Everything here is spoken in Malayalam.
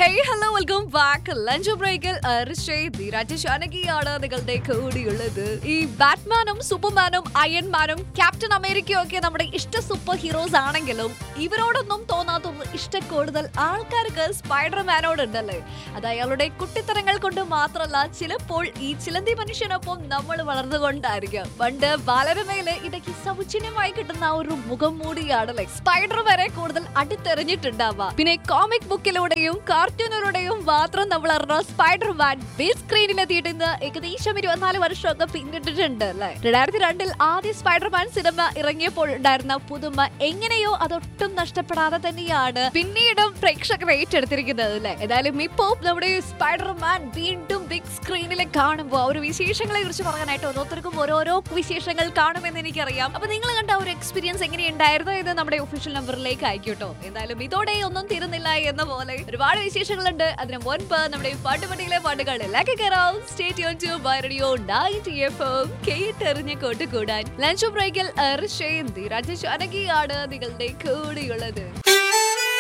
hey hello welcome back lunch ബ്രേക്കിൽ ാണ് നിങ്ങളുടെ കൂടിയുള്ളത് ഈ ബാറ്റ്മാനും സൂപ്പർമാനും അയൺമാനും ക്യാപ്റ്റൻ അമേരിക്കയും ഒക്കെ നമ്മുടെ ഇഷ്ട സൂപ്പർ ഹീറോസ് ആണെങ്കിലും ഇവരോടൊന്നും തോന്നാത്തൊന്ന് ഇഷ്ടം കൂടുതൽ ആൾക്കാർക്ക് സ്പൈഡർമാനോടുണ്ടല്ലേ അത് അയാളുടെ കുട്ടിത്തരങ്ങൾ കൊണ്ട് മാത്രമല്ല ചിലപ്പോൾ ഈ ചിലന്തി മനുഷ്യനൊപ്പം നമ്മൾ വളർന്നുകൊണ്ടായിരിക്കും പണ്ട് ബാലരമയില് ഇടയ്ക്ക് സൗജന്യമായി കിട്ടുന്ന ആ ഒരു മുഖം മൂടിയാണല്ലേ സ്പൈഡർ വരെ കൂടുതൽ അടുത്തെറിഞ്ഞിട്ടുണ്ടാവുക പിന്നെ കോമിക് ബുക്കിലൂടെയും കാർട്ടൂണിലൂടെയും മാത്രം നമ്മൾ അറിഞ്ഞ സ്പൈഡർമാൻ ബിഗ് സ്ക്രീനിൽ എത്തിയിട്ട് ഇന്ന് ഏകദേശം ഇരുപത്തിനാല് വർഷമൊക്കെ പിന്നിട്ടിട്ടുണ്ട് അല്ലേ രണ്ടായിരത്തി രണ്ടിൽ ആദ്യ സ്പൈഡർമാൻ സിനിമ ഇറങ്ങിയപ്പോൾ ഉണ്ടായിരുന്ന പുതുമ എങ്ങനെയോ അതൊട്ടും നഷ്ടപ്പെടാതെ തന്നെയാണ് പിന്നീടും പ്രേക്ഷകർ ഏറ്റെടുത്തിരിക്കുന്നത് അല്ലേ ഏതായാലും ഇപ്പോ നമ്മുടെ ഈ സ്പൈഡർമാൻ വീണ്ടും ബിഗ് സ്ക്രീനിൽ കാണുമ്പോൾ ആ ഒരു വിശേഷങ്ങളെ കുറിച്ച് പറയാനായിട്ട് ഓരോരുത്തർക്കും ഓരോരോ വിശേഷങ്ങൾ കാണുമെന്ന് എനിക്കറിയാം അപ്പൊ നിങ്ങൾ കണ്ട ആ ഒരു എക്സ്പീരിയൻസ് എങ്ങനെയുണ്ടായിരുന്നു എന്ന് നമ്മുടെ ഒഫീഷ്യൽ നമ്പറിലേക്ക് അയക്കൂട്ടോ എന്തായാലും ഇതോടെ ഒന്നും തീരുന്നില്ല എന്ന പോലെ ഒരുപാട് വിശേഷങ്ങളുണ്ട് അതിന് മുൻപ് നമ്മുടെ ഈ പാട്ടുപട്ടിയിലെ പാട്ടുകളിലേക്ക് കയറാം stay tuned to radio ninety F M കേട്ടെറിഞ്ഞ് കൂട്ടുകൂടാൻ ലഞ്ച് ബ്രേക്കിൽ രാജേഷ് അനകിയാണ് നിങ്ങളുടെ കൂടെയുള്ളത്